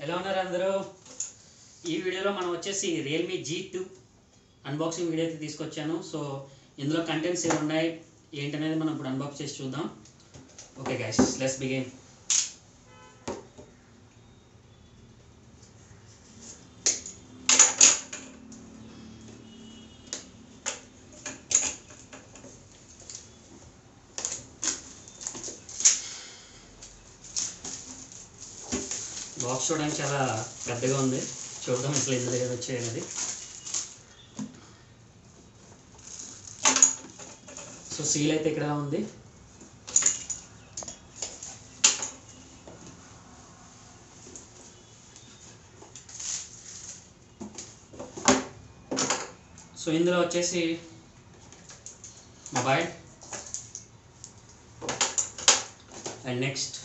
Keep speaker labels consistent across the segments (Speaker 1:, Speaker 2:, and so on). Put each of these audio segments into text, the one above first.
Speaker 1: ఎలా ఉన్నారు అందరూ ఈ వీడియోలో మనం వచ్చేసి Realme G two unboxing video అయితే తీసుకొచ్చాను సో ఇందులో కంటెంట్స్ ఏమి ఉన్నాయి ఏంటనేది మనం ఇప్పుడు అన్బాక్స్ చేసి చూద్దాం okay guys let's begin box చూడడానికి చాలా పెద్దగా ఉంది చూద్దాం అసలు ఇందులో ఏది వచ్చాయనేది సో సీల్ అయితే ఇక్కడ ఉంది సో ఇందులో వచ్చేసి మొబైల్ అండ్ నెక్స్ట్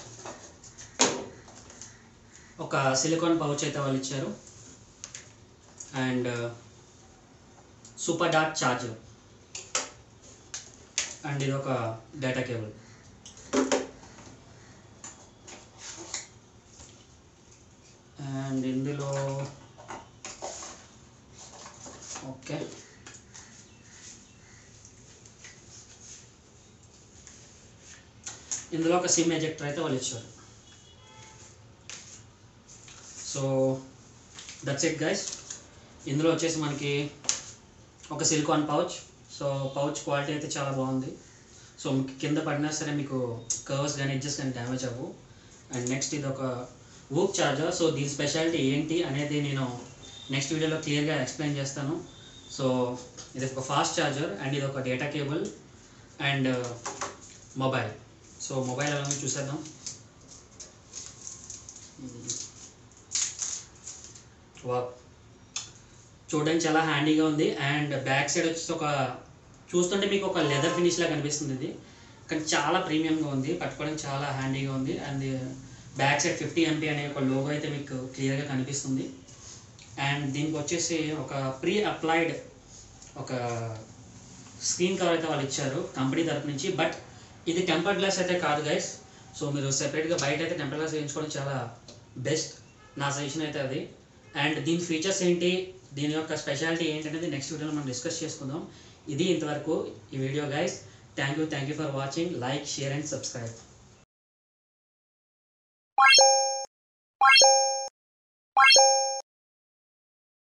Speaker 1: ఒక సిలికాన్ పౌచ్ అయితే వాళ్ళు ఇచ్చారు and super dot charger and ఇది ఒక డేటా కేబుల్ అండ్ ఇందులో ఓకే ఇందులో ఒక సిమ్ ఎజెక్టర్ అయితే వాళ్ళు ఇచ్చారు సో దట్స్ ఇట్ గైస్ ఇందులో వచ్చేసి మనకి ఒక silicone pouch so pouch quality అయితే చాలా బాగుంది సో మీకు కింద పడినా సరే మీకు కర్వ్స్ కానీ ఎడ్జెస్ కానీ డ్యామేజ్ అవ్వు అండ్ నెక్స్ట్ ఇది ఒక వూక్ చార్జర్ సో దీని స్పెషాలిటీ ఏంటి అనేది నేను నెక్స్ట్ వీడియోలో క్లియర్గా ఎక్స్ప్లెయిన్ చేస్తాను సో ఇది ఒక ఫాస్ట్ చార్జర్ అండ్ ఇది ఒక data cable and mobile so mobile ఎలా ఉందో చూసేద్దాం వా చూడడానికి చాలా హ్యాండీగా ఉంది అండ్ బ్యాక్ సైడ్ వచ్చేసి ఒక చూస్తుంటే మీకు ఒక లెదర్ ఫినిష్ లా కనిపిస్తుంది ఇది కానీ చాలా ప్రీమియంగా ఉంది పట్టుకోవడానికి చాలా హ్యాండీగా ఉంది and back side fifty MP అనే ఒక లోగో అయితే మీకు క్లియర్గా కనిపిస్తుంది అండ్ దీనికి వచ్చేసి ఒక ప్రీ అప్లైడ్ ఒక స్క్రీన్ కవర్ అయితే వాళ్ళు ఇచ్చారు కంపెనీ తరపు నుంచి బట్ ఇది టెంపర్ గ్లాస్ అయితే కాదు గైస్ సో మీరు సెపరేట్గా బయట అయితే టెంపర్ గ్లాస్ వేయించుకోవడం చాలా బెస్ట్ నా సజెషన్ అయితే అది అండ్ దీని ఫీచర్స్ ఏంటి దీని యొక్క స్పెషాలిటీ ఏంటి అనేది నెక్స్ట్ వీడియోలో మనం డిస్కస్ చేసుకుందాం ఇది ఇంతవరకు ఈ video guys thank you thank you for watching like share and subscribe